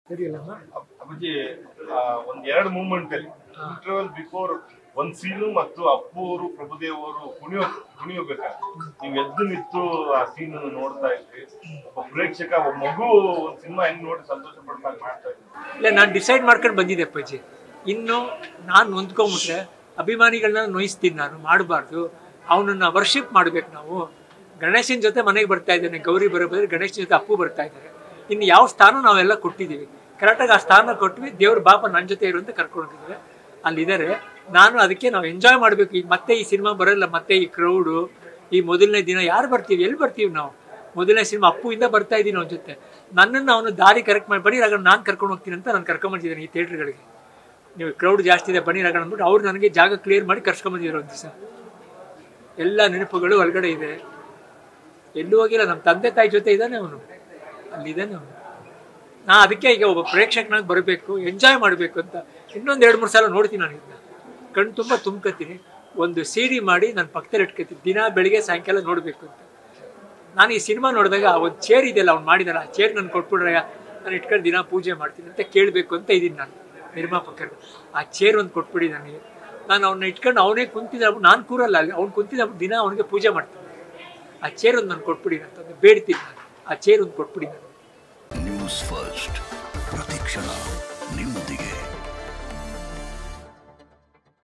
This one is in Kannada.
ಸರಿಯಲ್ಲಮ್ಮ ಅಪ್ಪಾಜಿ ಆ, ಒಂದ್ ಎರಡು ಮೂಮೆಂಟ್ ಅಲ್ಲಿ ಇಂಟರ್ವಲ್ ಬಿಫೋರ್ ಒಂದ್ ಸೀನು ಮತ್ತು ಅಪ್ಪು ಅವರು ಪ್ರಭುದೇವ್ ಅವರು ಕುಣಿಯೋ ಕುಣಿಯೋಬೇಕಾದ್ರೆ ನೀವ್ ಎದ್ದು ನಿಂತು ಆ ಸೀನ್ ನೋಡ್ತಾ ಇದ್ರಿ ಒಬ್ಬ ಪ್ರೇಕ್ಷಕ ಒಬ್ಬ ಮಗು ಒಂದ್ ಸಿನಿಮಾ ಹೆಂಗ್ ನೋಡಿ ಸಂತೋಷ ಪಡ್ತಾ ಮಾಡ್ತಾ ಇದ್ರಿ ಇಲ್ಲ ನಾನು ಡಿಸೈಡ್ ಮಾಡ್ಕೊಂಡು ಬಂದಿದ್ದೆ ಅಪ್ಪಾಜಿ ಇನ್ನು ನಾನು ಹೊಂದ್ಕೊಂಬಿಟ್ರೆ ಅಭಿಮಾನಿಗಳನ್ನ ನೋಯಿಸ್ತೀನಿ ನಾನು ಮಾಡಬಾರ್ದು ಅವನನ್ನ ವರ್ಷಿಪ್ ಮಾಡ್ಬೇಕು ನಾವು ಗಣೇಶನ ಜೊತೆ ಮನೆಗೆ ಬರ್ತಾ ಇದ್ದಾನೆ ಗೌರಿ ಬರೋ ಬದ್ರೆ ಗಣೇಶನ ಜೊತೆ ಅಪ್ಪು ಬರ್ತಾ ಇದ್ದಾರೆ ಇನ್ನು ಯಾವ ಸ್ಥಾನ ನಾವೆಲ್ಲ ಕೊಟ್ಟಿದ್ದೀವಿ ಕರೆಕ್ಟಾಗಿ ಆ ಸ್ಥಾನ ಕೊಟ್ವಿ ದೇವ್ರ ಬಾಪ ನನ್ನ ಜೊತೆ ಇರು ಅಂತ ಕರ್ಕೊಂಡು ಹೋಗಿದ್ದಾರೆ ಅಲ್ಲಿದ್ದಾರೆ ನಾನು ಅದಕ್ಕೆ ನಾವು ಎಂಜಾಯ್ ಮಾಡಬೇಕು ಈಗ ಮತ್ತೆ ಈ ಸಿನಿಮಾ ಬರೋಲ್ಲ ಮತ್ತೆ ಈ ಕ್ರೌಡು ಈ ಮೊದಲನೇ ದಿನ ಯಾರು ಬರ್ತೀವಿ ಎಲ್ಲಿ ಬರ್ತೀವಿ ನಾವು ಮೊದಲನೇ ಸಿನಿಮಾ ಅಪ್ಪುವಿಂದ ಬರ್ತಾ ಇದ್ದೀನಿ ಅವನ ಜೊತೆ ನನ್ನನ್ನು ಅವನು ದಾರಿ ಕರೆಕ್ಟ್ ಮಾಡಿ ಬನ್ನಿ ರಾಗ ನಾನು ಕರ್ಕೊಂಡು ಹೋಗ್ತೀನಿ ಅಂತ ನಾನು ಕರ್ಕೊಂಬಂದಿದ್ದೀನಿ ಈ ಥಿಯೇಟ್ರ್ಗಳಿಗೆ ನೀವು ಕ್ರೌಡ್ ಜಾಸ್ತಿ ಇದೆ ಬನ್ನಿ ರಾಗ ಅಂದ್ಬಿಟ್ಟು ಅವ್ರು ನನಗೆ ಜಾಗ ಕ್ಲಿಯರ್ ಮಾಡಿ ಕರ್ಸ್ಕೊಂಬಂದಿದ್ರು ಒಂದು ದಿವಸ ಎಲ್ಲ ನೆನಪುಗಳು ಒಳಗಡೆ ಇದೆ ಎಲ್ಲೂ ಹೋಗಿಲ್ಲ ನಮ್ಮ ತಂದೆ ತಾಯಿ ಜೊತೆ ಇದ್ದಾನೆ ಅವನು ಅಲ್ಲಿದ್ದಾನೆ ಅವನು ನಾ ಅದಕ್ಕೆ ಈಗ ಒಬ್ಬ ಪ್ರೇಕ್ಷಕನಾಗಿ ಬರಬೇಕು ಎಂಜಾಯ್ ಮಾಡಬೇಕು ಅಂತ ಇನ್ನೊಂದು ಎರಡು ಮೂರು ಸಲ ನೋಡ್ತೀನಿ ನಾನು ಇದನ್ನ ಕಣ್ಣು ತುಂಬ ತುಂಬ್ಕೊತೀನಿ ಒಂದು ಸಿ ಡಿ ಮಾಡಿ ನಾನು ಪಕ್ಕದಲ್ಲಿ ಇಟ್ಕೊತೀನಿ ದಿನ ಬೆಳಿಗ್ಗೆ ಸಾಯಂಕಾಲ ನೋಡಬೇಕು ಅಂತ ನಾನು ಈ ಸಿನಿಮಾ ನೋಡಿದಾಗ ಒಂದು ಚೇರ್ ಇದೆಯಲ್ಲ ಅವ್ನು ಮಾಡಿದಾರೆ ಆ ಚೇರ್ ನಾನು ಕೊಟ್ಬಿಡ್ರೆ ನಾನು ಇಟ್ಕೊಂಡು ದಿನ ಪೂಜೆ ಮಾಡ್ತೀನಿ ಅಂತ ಕೇಳಬೇಕು ಅಂತ ಇದ್ದೀನಿ ನಾನು ನಿರ್ಮಾಪಕರು ಆ ಚೇರ್ ಒಂದು ಕೊಟ್ಬಿಡಿ ನನಗೆ ನಾನು ಅವನ್ನ ಇಟ್ಕೊಂಡು ಅವನೇ ಕುಂತಿದ್ದ ನಾನು ಕೂರಲ್ಲ ಅಲ್ಲಿ ಅವ್ನು ಕುಂತಿದ್ದ ದಿನ ಅವನಿಗೆ ಪೂಜೆ ಮಾಡ್ತೀನಿ ಆ ಚೇರ್ ಒಂದು ನಾನು ಕೊಟ್ಬಿಡಿ ಅಂತ ಬೇಡ್ತೀನಿ ನಾನು ಆ ಚೇರ್ ಒಂದು ಕೊಟ್ಬಿಡಿ ನಾನು ನ್ಯೂಸ್ ಫಸ್ಟ್ ಪ್ರತಿಕ್ಷಣ ನಿಮ್ಮೊಂದಿಗೆ